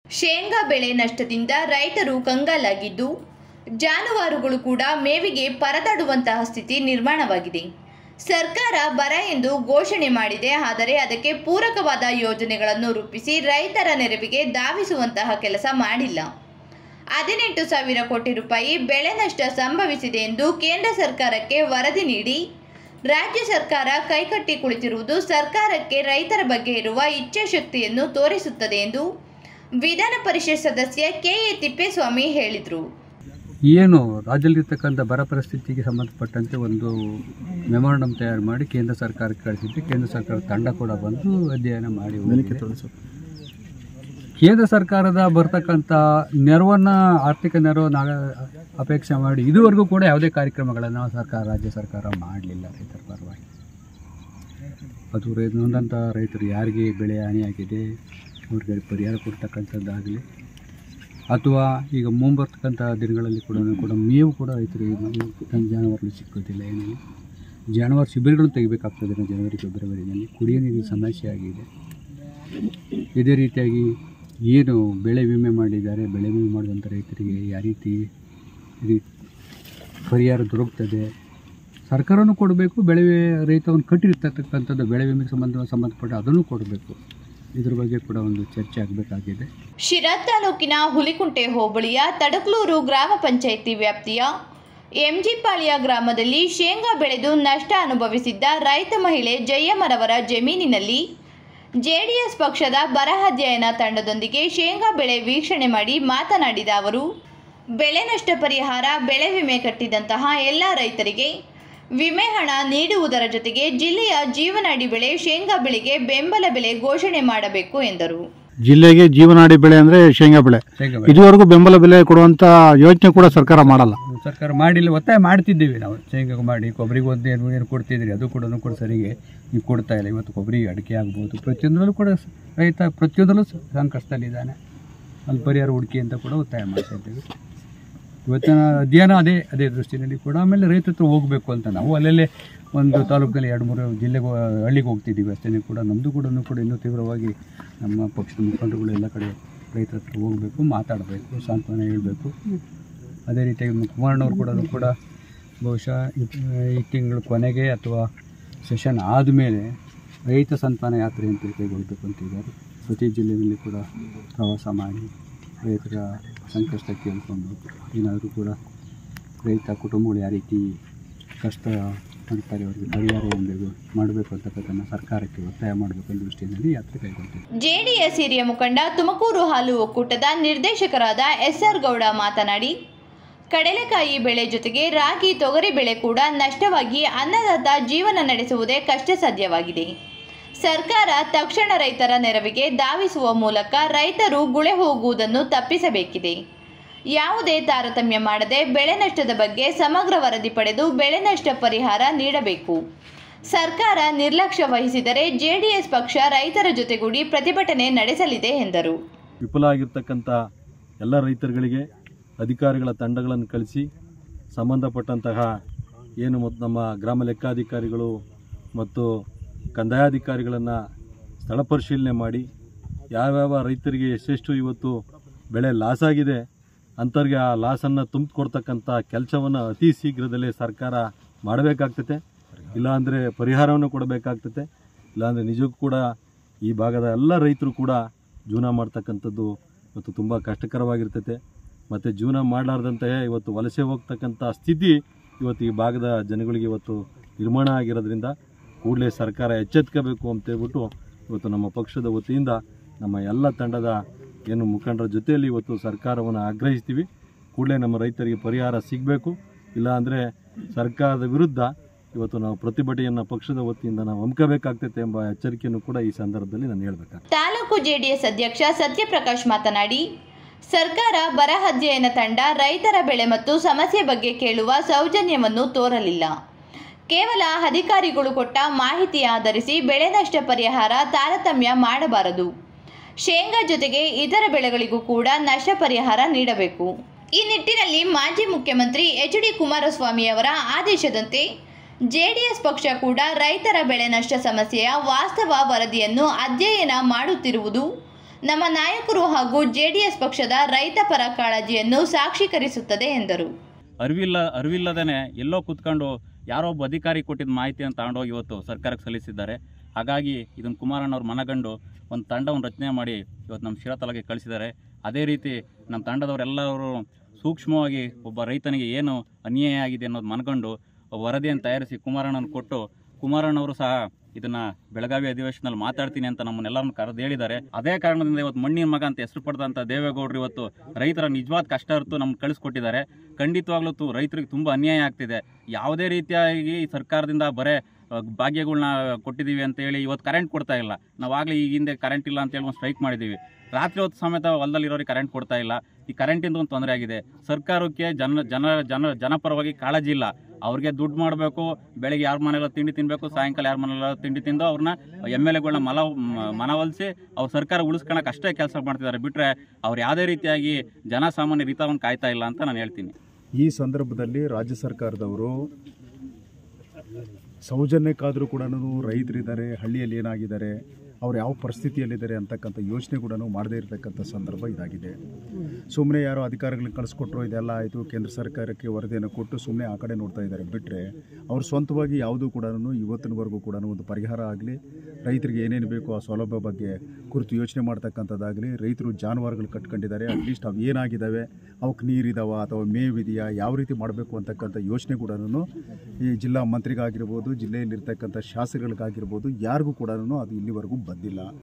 ಶೇಂಗಾ ಬೆಳೆ ನಷ್ಟದಿಂದ ರೈತರು ಕಂಗಾಲಾಗಿದ್ದು ಜಾನುವಾರುಗಳು ಕೂಡ ಮೇವಿಗೆ ಪರದಾಡುವಂತಹ ಸ್ಥಿತಿ ನಿರ್ಮಾಣವಾಗಿದೆ ಸರ್ಕಾರ ಬರ ಎಂದು ಘೋಷಣೆ ಮಾಡಿದೆ ಆದರೆ ಅದಕ್ಕೆ ಪೂರಕವಾದ ಯೋಜನೆಗಳನ್ನು ರೂಪಿಸಿ ರೈತರ ನೆರವಿಗೆ ಧಾವಿಸುವಂತಹ ಕೆಲಸ ಮಾಡಿಲ್ಲ ಹದಿನೆಂಟು ಸಾವಿರ ಕೋಟಿ ರೂಪಾಯಿ ಬೆಳೆ ನಷ್ಟ ಸಂಭವಿಸಿದೆ ಎಂದು ಕೇಂದ್ರ ಸರ್ಕಾರಕ್ಕೆ ವರದಿ ನೀಡಿ ರಾಜ್ಯ ಸರ್ಕಾರ ಕೈಕಟ್ಟಿ ಕುಳಿತಿರುವುದು ಸರ್ಕಾರಕ್ಕೆ ರೈತರ ಬಗ್ಗೆ ಇರುವ ಇಚ್ಛಾಶಕ್ತಿಯನ್ನು ತೋರಿಸುತ್ತದೆ ಎಂದು ವಿಧಾನ ಪರಿಷತ್ ಸದಸ್ಯ ಕೆ ಎ ತಿಪ್ಪೇಸ್ವಾಮಿ ಹೇಳಿದರು ಏನು ರಾಜ್ಯದಲ್ಲಿರ್ತಕ್ಕಂಥ ಬರ ಪರಿಸ್ಥಿತಿಗೆ ಸಂಬಂಧಪಟ್ಟಂತೆ ಒಂದು ಮೆಮೊರಂಡಮ್ ತಯಾರು ಮಾಡಿ ಕೇಂದ್ರ ಸರ್ಕಾರಕ್ಕೆ ಕಳಿಸಿದ್ದು ಕೇಂದ್ರ ಸರ್ಕಾರ ತಂಡ ಕೂಡ ಬಂದು ಅಧ್ಯಯನ ಮಾಡಿ ಹೋಗಿದೆ. ಕೇಂದ್ರ ಸರ್ಕಾರದ ಬರ್ತಕ್ಕಂಥ ನೆರವನ್ನು ಆರ್ಥಿಕ ನೆರವನ್ನು ಅಪೇಕ್ಷೆ ಮಾಡಿ ಇದುವರೆಗೂ ಕೂಡ ಯಾವುದೇ ಕಾರ್ಯಕ್ರಮಗಳನ್ನು ಸರ್ಕಾರ ರಾಜ್ಯ ಸರ್ಕಾರ ಮಾಡಲಿಲ್ಲ ರೈತರ ಪರವಾಗಿ ಅದು ರೈ ನೊಂದಂಥ ರೈತರು ಯಾರಿಗೆ ಬೆಳೆ ಹಾನಿಯಾಗಿದೆ ಅವ್ರಿಗೆ ಪರಿಹಾರ ಕೊಡ್ತಕ್ಕಂಥದ್ದಾಗಲಿ ಅಥವಾ ಈಗ ಮುಂಬರ್ತಕ್ಕಂಥ ದಿನಗಳಲ್ಲಿ ಕೂಡ ಕೂಡ ಮೇವು ಕೂಡ ರೈತರಿಗೆ ನಮ್ಮ ಜಾನುವಾರುಗಳು ಸಿಕ್ಕೋದಿಲ್ಲ ಏನಿಲ್ಲ ಜಾನುವಾರು ಶಿಬಿರಗಳನ್ನು ತೆಗಿಬೇಕಾಗ್ತದೆ ನಾವು ಜನವರಿ ಫೆಬ್ರವರಿನಲ್ಲಿ ಕುಡಿಯೋ ನೀರಿನ ಸಮಸ್ಯೆ ಆಗಿದೆ ಇದೇ ರೀತಿಯಾಗಿ ಏನು ಬೆಳೆ ವಿಮೆ ಮಾಡಿದ್ದಾರೆ ಬೆಳೆ ವಿಮೆ ಮಾಡಿದಂಥ ರೈತರಿಗೆ ಯಾವ ರೀತಿ ಇದು ಪರಿಹಾರ ದೊರಕ್ತದೆ ಸರ್ಕಾರನೂ ಕೊಡಬೇಕು ಬೆಳೆ ರೈತವನ್ನು ಕಟ್ಟಿರ್ತಕ್ಕಂಥದ್ದು ಬೆಳೆ ವಿಮೆಗೆ ಸಂಬಂಧ ಸಂಬಂಧಪಟ್ಟ ಅದನ್ನು ಕೊಡಬೇಕು ಇದ್ರ ಬಗ್ಗೆ ಕೂಡ ಒಂದು ಚರ್ಚೆ ಆಗಬೇಕಾಗಿದೆ ಶಿರಾ ತಾಲೂಕಿನ ಹುಲಿಕುಂಟೆ ಹೋಬಳಿಯ ತಡಕ್ಲೂರು ಗ್ರಾಮ ಪಂಚಾಯಿತಿ ವ್ಯಾಪ್ತಿಯ ಎಂಜಿಪಾಳ್ಯ ಗ್ರಾಮದಲ್ಲಿ ಶೇಂಗಾ ಬೆಳೆದು ನಷ್ಟ ಅನುಭವಿಸಿದ್ದ ರೈತ ಮಹಿಳೆ ಜಯಮ್ಮರವರ ಜಮೀನಿನಲ್ಲಿ ಜೆಡಿಎಸ್ ಪಕ್ಷದ ಬರ ಅಧ್ಯಯನ ತಂಡದೊಂದಿಗೆ ಶೇಂಗಾ ಬೆಳೆ ವೀಕ್ಷಣೆ ಮಾಡಿ ಮಾತನಾಡಿದ ಅವರು ಬೆಳೆ ನಷ್ಟ ಪರಿಹಾರ ಬೆಳೆ ವಿಮೆ ಕಟ್ಟಿದಂತಹ ಎಲ್ಲ ರೈತರಿಗೆ ವಿಮೆ ಹಣ ನೀಡುವುದರ ಜೊತೆಗೆ ಜಿಲ್ಲೆಯ ಜೀವನಾಡಿ ಬೆಳೆ ಶೇಂಗಾ ಬೆಳೆಗೆ ಬೆಂಬಲ ಬೆಲೆ ಘೋಷಣೆ ಮಾಡಬೇಕು ಎಂದರು ಜಿಲ್ಲೆಗೆ ಜೀವನಾಡಿ ಬೆಳೆ ಅಂದ್ರೆ ಶೇಂಗಾ ಬೆಳೆ ಶೇಂಗಾ ಬೆಳೆ. ಇದುವರೆಗೂ ಬೆಂಬಲ ಬೆಲೆ ಕೊಡುವಂತ ಯೋಚನೆ ಕೂಡ ಸರ್ಕಾರ ಮಾಡಲ್ಲ ಸರ್ಕಾರ ಮಾಡಿಲ್ಲ ಒತ್ತಾಯ ಮಾಡ್ತಿದ್ದೀವಿ ನಾವು ಶೇಂಗಾ ಮಾಡಿ ಕೊಬ್ಬರಿಗೆ ಒಂದು ಏನು ಏನು ಕೊಡ್ತಿದ್ರಿ ಅದು ಕೂಡ ಕೂಡ ಸರಿಗೆ ನೀವು ಕೊಡ್ತಾ ಇಲ್ಲ ಇವತ್ತು ಕೊಬ್ಬರಿ ಅಡಿಕೆ ಆಗ್ಬೋದು ಪ್ರತಿಯೊಂದರಲ್ಲೂ ಕೂಡ ಸ- ರೈತ ಪ್ರತಿಯೊಂದರಲ್ಲೂ ಸ- ಸಂಕಷ್ಟದಲ್ಲಿದ್ದಾನೆ ಅಲ್ಲಿ ಪರಿಹಾರ ಹುಡುಕಿ ಅಂತ ಕೂಡ ಒತ್ತಾಯ ಮಾಡ್ತಾ ಇದ್ದೀವಿ ಇವತ್ತಿನ ಅಧ್ಯಯನ ಅದೇ ಅದೇ ದೃಷ್ಟಿನಲ್ಲಿ ಕೂಡ ಆಮೇಲೆ ರೈತ ಹತ್ರ ಹೋಗಬೇಕು ಅಂತ ನಾವು ಅಲ್ಲಲ್ಲೇ ಒಂದು ತಾಲೂಕಲ್ಲಿ ಎರಡು ಮೂರು ಜಿಲ್ಲೆಗೆ ಹೋ- ಹಳ್ಳಿಗೆ ಹೋಗ್ತಿದ್ದೀವಿ ಅಷ್ಟೇ ಕೂಡ ನಮ್ಮದು ಕೂಡ ಕೂಡ ಇನ್ನೂ ತೀವ್ರವಾಗಿ ನಮ್ಮ ಪಕ್ಷದ ಮುಖಂಡರುಗಳು ಎಲ್ಲ ಕಡೆ ರೈತರ ಹತ್ರ ಹೋಗಬೇಕು ಮಾತಾಡಬೇಕು ಸಾಂತ್ವನ ಹೇಳಬೇಕು ಅದೇ ರೀತಿಯಾಗಿ ನಮ್ಮ ಕುಮಾರಣ್ಣವ್ರು ಕೂಡ ಕೂಡ ಬಹುಶಃ ಈ- ಈ ತಿಂಗಳು ಕೊನೆಗೆ ಅಥವಾ ಸೆಷನ್ ಆದಮೇಲೆ ರೈತ ಸಂತಾನ ಯಾತ್ರೆ ಅಂತ ಕೈಗೊಳ್ಳಬೇಕು ಅಂತಿದ್ದಾರೆ ಪ್ರತಿ ಜಿಲ್ಲೆಯಲ್ಲಿ ಕೂಡ ಪ್ರವಾಸ ಮಾಡಿ ರೈತರ ಸಂಕಷ್ಟ ಕೇಳಿಕೊಂಡು ಏನಾದರೂ ಕೂಡ ರೈತ ಕುಟುಂಬಗಳು ಯಾವ ರೀತಿ ಕಷ್ಟ ಪಡ್ತಾರೆ ಅವರಿಗೆ ಪರಿಹಾರ ಏನು ಮಾಡಬೇಕು ಅಂತಕ್ಕಂಥದ್ದನ್ನು ಸರ್ಕಾರಕ್ಕೆ ಒತ್ತಾಯ ಮಾಡಬೇಕು ಅನ್ನೋ ದೃಷ್ಟಿಯಲ್ಲಿ ಯಾತ್ರೆ ಕೈಗೊಳ್ತೀವಿ ಜೆಡಿಎಸ್ ಹಿರಿಯ ಮುಖಂಡ ತುಮಕೂರು ಹಾಲು ಒಕ್ಕೂಟದ ನಿರ್ದೇಶಕರಾದ ಎಸ್ಆರ್ ಗೌಡ ಮಾತನಾಡಿ ಕಡಲೆಕಾಯಿ ಬೆಳೆ ಜೊತೆಗೆ ರಾಗಿ ತೊಗರಿ ಬೆಳೆ ಕೂಡ ನಷ್ಟವಾಗಿ ಅನ್ನದಾತ ಜೀವನ ನಡೆಸುವುದೇ ಕಷ್ಟ ಸಾಧ್ಯವಾಗಿದೆ ಸರ್ಕಾರ ತಕ್ಷಣ ರೈತರ ನೆರವಿಗೆ ಧಾವಿಸುವ ಮೂಲಕ ರೈತರು ಗುಳೆ ಹೋಗುವುದನ್ನು ತಪ್ಪಿಸಬೇಕಿದೆ ಯಾವುದೇ ತಾರತಮ್ಯ ಮಾಡದೆ ಬೆಳೆ ನಷ್ಟದ ಬಗ್ಗೆ ಸಮಗ್ರ ವರದಿ ಪಡೆದು ಬೆಳೆ ನಷ್ಟ ಪರಿಹಾರ ನೀಡಬೇಕು ಸರ್ಕಾರ ನಿರ್ಲಕ್ಷ್ಯ ವಹಿಸಿದರೆ ಜೆಡಿಎಸ್ ಪಕ್ಷ ರೈತರ ಜೊತೆಗೂಡಿ ಪ್ರತಿಭಟನೆ ನಡೆಸಲಿದೆ ಎಂದರು ವಿಫಲ ಆಗಿರ್ತಕ್ಕಂಥ ಎಲ್ಲ ರೈತರುಗಳಿಗೆ ಅಧಿಕಾರಿಗಳ ತಂಡಗಳನ್ನು ಕಳಿಸಿ ಸಂಬಂಧಪಟ್ಟಂತಹ ಏನು ಮತ್ತು ನಮ್ಮ ಗ್ರಾಮ ಲೆಕ್ಕಾಧಿಕಾರಿಗಳು ಮತ್ತು ಕಂದಾಯಾಧಿಕಾರಿಗಳನ್ನು ಸ್ಥಳ ಪರಿಶೀಲನೆ ಮಾಡಿ ಯಾವ್ಯಾವ ರೈತರಿಗೆ ಎಷ್ಟೆಷ್ಟು ಇವತ್ತು ಬೆಳೆ ಲಾಸ್ ಆಗಿದೆ ಅಂಥವ್ರಿಗೆ ಆ ಲಾಸನ್ನು ತುಂಬಿಕೊಡ್ತಕ್ಕಂಥ ಕೆಲಸವನ್ನು ಅತಿ ಶೀಘ್ರದಲ್ಲೇ ಸರ್ಕಾರ ಮಾಡಬೇಕಾಗ್ತದೆ ಇಲ್ಲಾಂದರೆ ಪರಿಹಾರವನ್ನು ಕೊಡಬೇಕಾಗ್ತದೆ ಇಲ್ಲಾಂದರೆ ನಿಜಕ್ಕೂ ಕೂಡ ಈ ಭಾಗದ ಎಲ್ಲ ರೈತರು ಕೂಡ ಜೀವನ ಮಾಡ್ತಕ್ಕಂಥದ್ದು ಇವತ್ತು ತುಂಬ ಕಷ್ಟಕರವಾಗಿರ್ತೈತೆ ಮತ್ತು ಜೀವನ ಮಾಡಲಾರ್ದಂತಹ ಇವತ್ತು ವಲಸೆ ಹೋಗ್ತಕ್ಕಂಥ ಸ್ಥಿತಿ ಇವತ್ತು ಈ ಭಾಗದ ಜನಗಳಿಗೆ ಇವತ್ತು ನಿರ್ಮಾಣ ಆಗಿರೋದ್ರಿಂದ ಕೂಡಲೇ ಸರ್ಕಾರ ಎಚ್ಚೆತ್ಕೋಬೇಕು ಅಂತೇಳ್ಬಿಟ್ಟು ಇವತ್ತು ನಮ್ಮ ಪಕ್ಷದ ವತಿಯಿಂದ ನಮ್ಮ ಎಲ್ಲ ತಂಡದ ಏನು ಮುಖಂಡರ ಜೊತೆಯಲ್ಲಿ ಇವತ್ತು ಸರ್ಕಾರವನ್ನು ಆಗ್ರಹಿಸ್ತೀವಿ ಕೂಡಲೇ ನಮ್ಮ ರೈತರಿಗೆ ಪರಿಹಾರ ಸಿಗಬೇಕು ಇಲ್ಲ ಸರ್ಕಾರದ ವಿರುದ್ಧ ಇವತ್ತು ನಾವು ಪ್ರತಿಭಟನೆಯನ್ನು ಪಕ್ಷದ ವತಿಯಿಂದ ನಾವು ಹಮ್ಮಿಕಬೇಕಾಗ್ತೈತೆ ಎಂಬ ಎಚ್ಚರಿಕೆಯನ್ನು ಕೂಡ ಈ ಸಂದರ್ಭದಲ್ಲಿ ನಾನು ಹೇಳ್ಬೇಕಾಗ್ತದೆ ತಾಲೂಕು ಜೆಡಿಎಸ್ ಅಧ್ಯಕ್ಷ ಸತ್ಯಪ್ರಕಾಶ್ ಮಾತನಾಡಿ ಸರ್ಕಾರ ಬರ ಅಧ್ಯಯನ ತಂಡ ರೈತರ ಬೆಳೆ ಮತ್ತು ಸಮಸ್ಯೆ ಬಗ್ಗೆ ಕೇಳುವ ಸೌಜನ್ಯವನ್ನು ತೋರಲಿಲ್ಲ ಕೇವಲ ಅಧಿಕಾರಿಗಳು ಕೊಟ್ಟ ಮಾಹಿತಿ ಆಧರಿಸಿ ಬೆಳೆ ನಷ್ಟ ಪರಿಹಾರ ತಾರತಮ್ಯ ಮಾಡಬಾರದು ಶೇಂಗಾ ಜೊತೆಗೆ ಇತರ ಬೆಳೆಗಳಿಗೂ ಕೂಡ ನಷ್ಟ ಪರಿಹಾರ ನೀಡಬೇಕು ಈ ನಿಟ್ಟಿನಲ್ಲಿ ಮಾಜಿ ಮುಖ್ಯಮಂತ್ರಿ ಎಚ್ ಡಿ ಕುಮಾರಸ್ವಾಮಿ ಅವರ ಆದೇಶದಂತೆ ಜೆಡಿಎಸ್ ಪಕ್ಷ ಕೂಡ ರೈತರ ಬೆಳೆ ನಷ್ಟ ಸಮಸ್ಯೆಯ ವಾಸ್ತವ ವರದಿಯನ್ನು ಅಧ್ಯಯನ ಮಾಡುತ್ತಿರುವುದು ನಮ್ಮ ನಾಯಕರು ಹಾಗೂ ಜೆಡಿಎಸ್ ಪಕ್ಷದ ರೈತ ಪರ ಕಾಳಜಿಯನ್ನು ಸಾಕ್ಷೀಕರಿಸುತ್ತದೆ ಎಂದರು ಅರಿವಿಲ್ಲ ಅರಿವಿಲ್ಲದೇ ಎಲ್ಲೋ ಕೂತ್ಕೊಂಡು ಯಾರೋ ಒಬ್ಬ ಅಧಿಕಾರಿ ಕೊಟ್ಟಿದ್ದ ಮಾಹಿತಿಯನ್ನು ತಗೊಂಡೋಗಿ ಇವತ್ತು ಸರ್ಕಾರಕ್ಕೆ ಸಲ್ಲಿಸಿದ್ದಾರೆ ಹಾಗಾಗಿ ಇದನ್ನು ಕುಮಾರಣ್ಣವ್ರು ಮನಗಂಡು ಒಂದು ತಂಡವನ್ನು ರಚನೆ ಮಾಡಿ ಇವತ್ತು ನಮ್ಮ ಶಿರತಲಗೆ ಕಳಿಸಿದ್ದಾರೆ ಅದೇ ರೀತಿ ನಮ್ಮ ತಂಡದವರೆಲ್ಲರೂ ಸೂಕ್ಷ್ಮವಾಗಿ ಒಬ್ಬ ರೈತನಿಗೆ ಏನು ಅನ್ಯಾಯ ಆಗಿದೆ ಅನ್ನೋದು ಮನಗಂಡು ವರದಿಯನ್ನು ತಯಾರಿಸಿ ಕುಮಾರಣ್ಣನ ಕೊಟ್ಟು ಕುಮಾರಣ್ಣವರು ಸಹ ಇದನ್ನ ಬೆಳಗಾವಿ ಅಧಿವೇಶನದಲ್ಲಿ ಮಾತಾಡ್ತೀನಿ ಅಂತ ನಮ್ಮನ್ನೆಲ್ಲರನ್ನು ಕರೆದು ಹೇಳಿದ್ದಾರೆ ಅದೇ ಕಾರಣದಿಂದ ಇವತ್ತು ಮಣ್ಣಿನ ಮಗ ಅಂತ ಹೆಸರು ಪಡೆದಂಥ ದೇವೇಗೌಡರು ಇವತ್ತು ರೈತರ ನಿಜವಾದ ಕಷ್ಟ ಅರ್ತು ನಮ್ಗೆ ಕಳಿಸ್ಕೊಟ್ಟಿದ್ದಾರೆ ಖಂಡಿತವಾಗ್ಲೂ ತು- ರೈತರಿಗೆ ತುಂಬ ಅನ್ಯಾಯ ಆಗ್ತಿದೆ ಯಾವುದೇ ರೀತಿಯಾಗಿ ಈ ಸರ್ಕಾರದಿಂದ ಬರೇ ಅಹ್, ಭಾಗ್ಯಗಳ್ನ ಕೊಟ್ಟಿದ್ದೀವಿ ಅಂತ ಹೇಳಿ ಇವತ್ತು ಕರೆಂಟ್ ಕೊಡ್ತಾ ಇಲ್ಲ ನಾವು ಆಗಲೇ ಈಗ ಹಿಂದೆ ಕರೆಂಟ್ ಇಲ್ಲ ಅಂತ ಹೇಳಿ ಒಂದು ಸ್ಟ್ರೈಕ್ ಮಾಡಿದ್ದೀವಿ ರಾತ್ರಿ ಹೊತ್ತು ಸಮೇತ ಹೊಲದಲ್ಲಿರೋರಿಗೆ ಕರೆಂಟ್ ಕೊಡ್ತಾ ಇಲ್ಲ ಈ ಕರೆಂಟಿಂದ ಒಂದು ತೊಂದರೆ ಆಗಿದೆ ಸರ್ಕಾರಕ್ಕೆ ಜನ ಜನ ಜನ ಜನಪರವಾಗಿ ಕಾಳಜಿ ಇಲ್ಲ ಅವ್ರಿಗೆ ದುಡ್ಡು ಮಾಡಬೇಕು ಬೆಳಗ್ಗೆ ಯಾರ ಮನೆಲ್ಲ ತಿಂಡಿ ತಿನ್ನಬೇಕು ಸಾಯಂಕಾಲ ಯಾರ ಮನೆಲ್ಲ ತಿಂಡಿ ತಿಂದು ಅವ್ರನ್ನ ಎಮ್ ಎಲ್ ಎಗಳನ್ನ ಮಲ ಮ- ಮನವೊಲಿಸಿ ಅವ್ರ ಸರ್ಕಾರ ಉಳಿಸ್ಕೊಳಕ್ಕೆ ಅಷ್ಟೇ ಕೆಲಸ ಮಾಡ್ತಿದ್ದಾರೆ ಬಿಟ್ಟರೆ ಅವ್ರು ಯಾವುದೇ ರೀತಿಯಾಗಿ ಜನಸಾಮಾನ್ಯ ಹಿತವನ್ನು ಕಾಯ್ತಾ ಇಲ್ಲ ಅಂತ ನಾನು ಹೇಳ್ತೀನಿ ಈ ಸಂದರ್ಭದಲ್ಲಿ ರಾಜ್ಯ ಸರ್ಕಾರದವರು ಸೌಜನ್ಯಕ್ಕಾದರೂ ಕೂಡ ರೈತರಿದ್ದಾರೆ ಹಳ್ಳಿಯಲ್ಲಿ ಏನಾಗಿದ್ದಾರೆ ಅವ್ರು ಯಾವ ಪರಿಸ್ಥಿತಿಯಲ್ಲಿದ್ದಾರೆ ಅಂತಕ್ಕಂಥ ಯೋಚನೆ ಕೂಡ ಮಾಡದೇ ಇರತಕ್ಕಂಥ ಸಂದರ್ಭ ಇದಾಗಿದೆ ಸುಮ್ಮನೆ ಯಾರೋ ಅಧಿಕಾರಿಗಳನ್ನ ಕಳಿಸ್ಕೊಟ್ರು ಇದೆಲ್ಲ ಆಯಿತು ಕೇಂದ್ರ ಸರ್ಕಾರಕ್ಕೆ ವರದಿಯನ್ನು ಕೊಟ್ಟು ಸುಮ್ಮನೆ ಆ ಕಡೆ ನೋಡ್ತಾ ಇದ್ದಾರೆ ಬಿಟ್ಟರೆ ಅವ್ರು ಸ್ವಂತವಾಗಿ ಯಾವುದೂ ಕೂಡ ಇವತ್ತಿನವರೆಗೂ ಕೂಡ ಒಂದು ಪರಿಹಾರ ಆಗಲಿ ರೈತರಿಗೆ ಏನೇನು ಬೇಕೋ ಆ ಸೌಲಭ್ಯ ಬಗ್ಗೆ ಕುರಿತು ಯೋಚನೆ ಮಾಡ್ತಕ್ಕಂಥದ್ದಾಗಲಿ ರೈತರು ಜಾನುವಾರುಗಳು ಕಟ್ಕೊಂಡಿದ್ದಾರೆ ಅಟ್ಲೀಸ್ಟ್ ಅವು ಏನಾಗಿದ್ದಾವೆ ಅವಕ್ಕೆ ನೀರಿದಾವ ಅಥವಾ ಮೇವಿದೆಯಾ ಯಾವ ರೀತಿ ಮಾಡಬೇಕು ಅಂತಕ್ಕಂಥ ಯೋಚನೆ ಕೂಡ ಈ ಜಿಲ್ಲಾ ಮಂತ್ರಿಗಾಗಿರ್ಬೋದು ಜಿಲ್ಲೆಯಲ್ಲಿರ್ತಕ್ಕಂಥ ಶಾಸಕರಿಗಾಗಿರ್ಬೋದು ಯಾರಿಗೂ ಕೂಡ ಅದು ಇಲ್ಲಿವರೆಗೂ ಬಂದಿಲ್ಲ